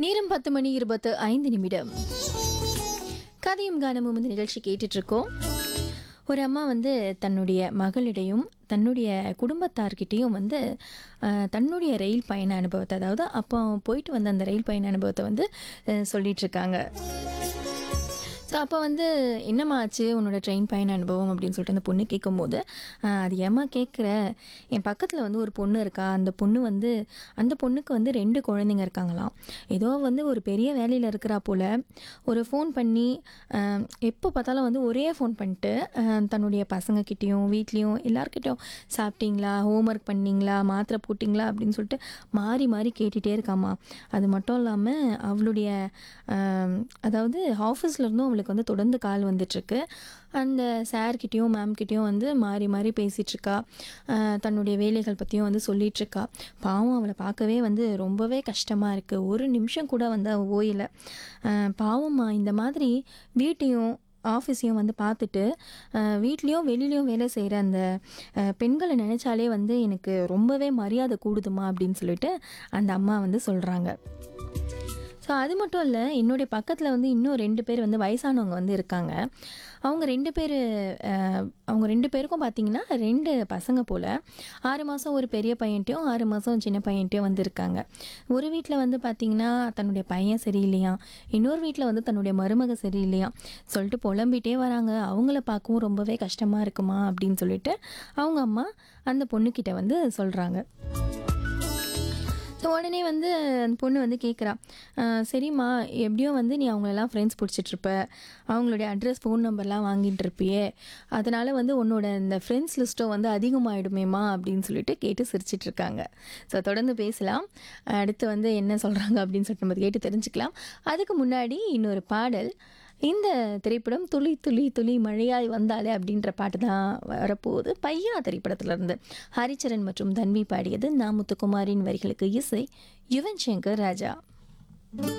நேரம் பத்து மணி இருபத்து ஐந்து நிமிடம் கதையும் கானமும் இந்த நிகழ்ச்சி கேட்டுட்டு இருக்கோம் ஒரு அம்மா வந்து தன்னுடைய மகளிடையும் தன்னுடைய குடும்பத்தார்கிட்டேயும் வந்து அஹ், தன்னுடைய ரயில் பயண அனுபவத்தை அதாவது அப்போ போயிட்டு வந்த அந்த ரயில் பயண அனுபவத்தை வந்து அஹ், சொல்லிட்டு இருக்காங்க ஸோ அப்போ வந்து என்னம்மா ஆச்சு உன்னோட ட்ரெயின் பயண அனுபவம் அப்படின்னு சொல்லிட்டு அந்த பொண்ணு கேட்கும்போது "ஆஹ், அது ஏம்மா கேட்குற என் பக்கத்தில் வந்து ஒரு பொண்ணு இருக்கா அந்த பொண்ணு வந்து அந்த பொண்ணுக்கு வந்து ரெண்டு குழந்தைங்க இருக்காங்களாம் ஏதோ வந்து ஒரு பெரிய வேலையில் இருக்கிறா போல் ஒரு ஃபோன் பண்ணி ஆஹ், எப்போ பார்த்தாலும் வந்து ஒரே ஃபோன் பண்ணிட்டு ஆஹ், தன்னுடைய பசங்கக்கிட்டேயும் வீட்லேயும் எல்லார்கிட்டயும் சாப்பிட்டீங்களா ஹோம்ஒர்க் பண்ணீங்களா மாத்திரை போட்டிங்களா அப்படின்னு சொல்லிட்டு மாறி மாறி கேட்டுகிட்டே இருக்காம்மா அது மட்டும் இல்லாமல் அவளுடைய ஆம், அதாவது ஆஃபீஸில் இருந்தும் அவளுக்கு வந்து தொடர்ந்து கால் வந்துட்டுருக்கு அந்த சார்கிட்டேயும் மேம்கிட்டேயும் வந்து மாறி மாறி பேசிகிட்ருக்கா தன்னுடைய வேலைகள் பற்றியும் வந்து சொல்லிகிட்ருக்கா பாவம் அவளை பார்க்கவே வந்து ரொம்பவே கஷ்டமாக இருக்குது ஒரு நிமிஷம் கூட வந்து அவள் ஓயலை ஆஹ், பாவம்மா இந்த மாதிரி வீட்டையும் ஆஃபீஸையும் வந்து பார்த்துட்டு அஹ், வீட்லேயும் வெளிலேயும் வேலை செய்கிற அந்த அஹ், பெண்களை நினச்சாலே வந்து எனக்கு ரொம்பவே மரியாதை கூடுதுமா அப்படின்னு சொல்லிட்டு அந்த அம்மா வந்து சொல்கிறாங்க ஸோ அது மட்டும் இல்லை என்னுடைய பக்கத்தில் வந்து இன்னும் ரெண்டு பேர் வந்து வயசானவங்க வந்து இருக்காங்க அவங்க ரெண்டு பேர் அவங்க ரெண்டு பேருக்கும் பார்த்தீங்கன்னா ரெண்டு பசங்க போல் ஆறு மாதம் ஒரு பெரிய பையன்ட்டையும் ஆறு மாதம் சின்ன பையன்ட்டையும் வந்து இருக்காங்க ஒரு வீட்டில் வந்து பார்த்தீங்கன்னா தன்னுடைய பையன் சரியில்லையா இன்னொரு வீட்டில் வந்து தன்னுடைய மருமக சரியில்லையா சொல்லிட்டு புலம்பிட்டே வராங்க அவங்கள பார்க்கவும் ரொம்பவே கஷ்டமாக இருக்குமா அப்படின்னு சொல்லிட்டு அவங்க அம்மா அந்த பொண்ணுக்கிட்ட வந்து சொல்கிறாங்க ஸோ உடனே வந்து அந்த பொண்ணு வந்து கேட்குறா சரிம்மா எப்படியும் வந்து நீ அவங்களெல்லாம் ஃப்ரெண்ட்ஸ் பிடிச்சிட்ருப்ப அவங்களுடைய அட்ரஸ் ஃபோன் நம்பர்லாம் வாங்கிட்டு இருப்பியே அதனால் வந்து உன்னோட இந்த ஃப்ரெண்ட்ஸ் லிஸ்ட்டும் வந்து அதிகமாகிடுமேம்மா அப்படின்னு சொல்லிட்டு கேட்டு சிரிச்சிட்டு இருக்காங்க ஸோ தொடர்ந்து பேசலாம் அடுத்து வந்து என்ன சொல்கிறாங்க அப்படின்னு சொல்லிட்டு நம்ம கேட்டு தெரிஞ்சுக்கலாம் அதுக்கு முன்னாடி இன்னொரு பாடல் இந்த திரைப்படம் துளி துளி துளி மழையாய் வந்தாலே அப்படின்ற பாட்டு தான் வரப்போகுது பையா திரைப்படத்திலிருந்து ஹரிச்சரன் மற்றும் தன்வி பாடியது நா முத்துக்குமாரின் வரிகளுக்கு இசை யுவன் சங்கர் ராஜா